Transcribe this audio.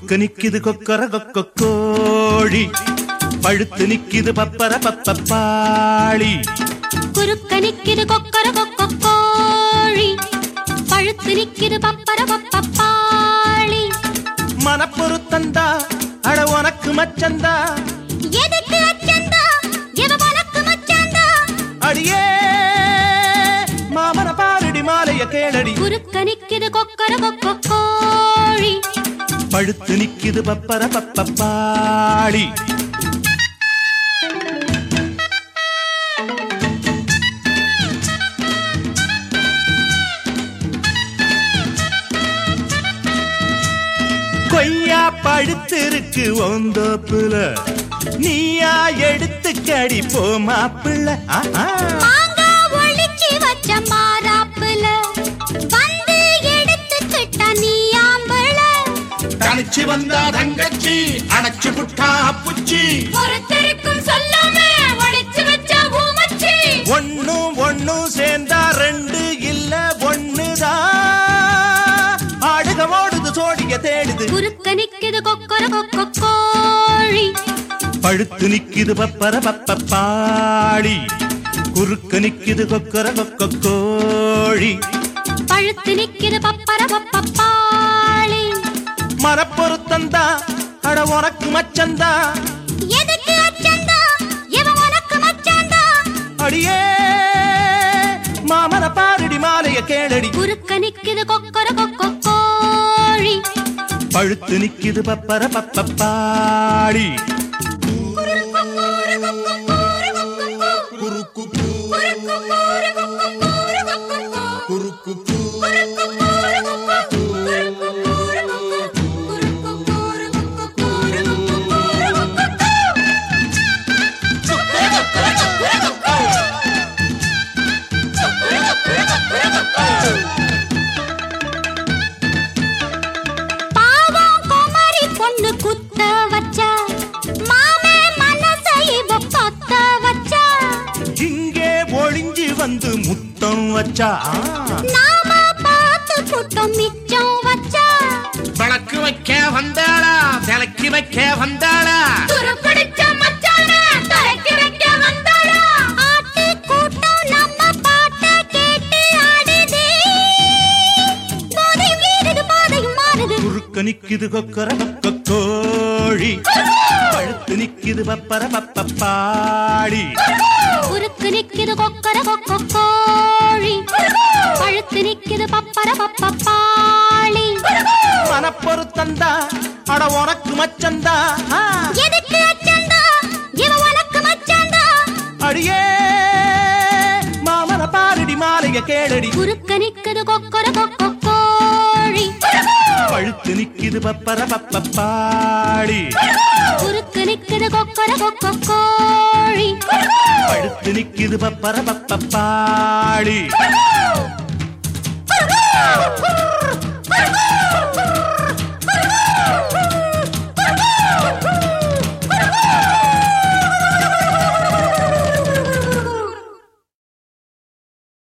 குறுக்க நிக்குது கொக்கர கொக்க கோழி பழுத்து நிக்குது பப்பர பப்பப்பாளி குறுக்க நிக்கிது கொக்கர கொக்க கோழி பழுத்து நிக்கிது பப்பர பப்பப்பாளி மனப்பொருத்தந்தா அட உனக்கு மச்சந்தா எதுக்கு அச்சந்தா எவ உனக்கு மச்சாந்தா அடியே மாமன பாரடி மாலைய கேளடி குறுக்க நிக்கிது கொக்கர கொக்க கோழி பழுத்து நிக்குது பப்பர பப்பப்பாளி கொய்யா பழுத்திருக்கு ஒந்தோப்புல நீயா எடுத்து கடி போ மாப்பிள்ள ஆஹா. மாங்கா ஒளிச்சு வச்ச மாறாப்புல வந்து எடுத்துக்கிட்ட நீ ஆம்பள தனிச்சு வந்தா தங்கச்சி அணைச்சு புட்டா புச்சி ஒருத்தருக்கும் சொல்லாம ஒளிச்சு வச்ச ஊமச்சி ஒண்ணும் ஒண்ணும் சேர்ந்தா ரெண்டு இல்ல ஒண்ணுதான் ஆடுக ஓடுது சோடிய தேடுது குறுக்க நிக்குது கொக்கர கொக்க கோழி பழுத்து நிக்குது பப்பர பப்பப்பாளி குறுக்க நிக்குது கொக்கர கொக்க கோழி பழுத்து நிக்குது பப்பர பப்பப்பாளி மனப்பொருத்தந்தா அட உனக்கு மச்சந்தா எதுக்கு அச்சந்தா எவன் உனக்கு மச்சாந்தா அடியே மாமன பாரடி மாலைய கேளடி குறுக்க நிக்குது கொக்கர கொக்க கோழி பழுத்து நிக்குது பப்பர பப்பப்பாளி குறுக்கு குறுக்கு பாவம் குமரி பொண்ணு குத்த வச்சா மாமே மனசை இவ பத்த வச்சா இங்கே ஒளிஞ்சு வந்து முத்தம் வச்சா ஆ. நாம பார்த்து புட்டம் மிச்சம் வச்சா விளக்கு வைக்க வந்தாளா விளக்கி வைக்க வந்தாளா துருப்பிடிச்ச மச்சான தலைக்கு வைக்க வந்தாளா ஆட்டு கூட்டம் நம்ம பாட்ட கேட்டு ஆடுதே போதை வீடுது பாதையும் மாறுது குறுக்க நிக்குது கொக்கர கொக்க கோழி பழுத்து நிக்குது பப்பர பப்பப்பாளி குறுக்கு நிக்குது கொக்கர கொக்க கோழி பழுத்து நிக்குது பப்பர பப்பப்பாளி மனப்பொருத்தந்தா அட உனக்கு மச்சந்தா ஆ. எதுக்கு அச்சந்தா இவ உனக்கு மச்சாந்தா அடியே மாமன பாரடி மாலைய கேளடி குறுக்க நிக்குது கொக்கர கொக்க கோழி பழுத்து நிக்குது பப்பர பப்பப்பாளி குறுக்கு நிக்குது கொக்கர கொக்க கோழி பழுத்து நிக்குது பப்பர பப்பப்பாளி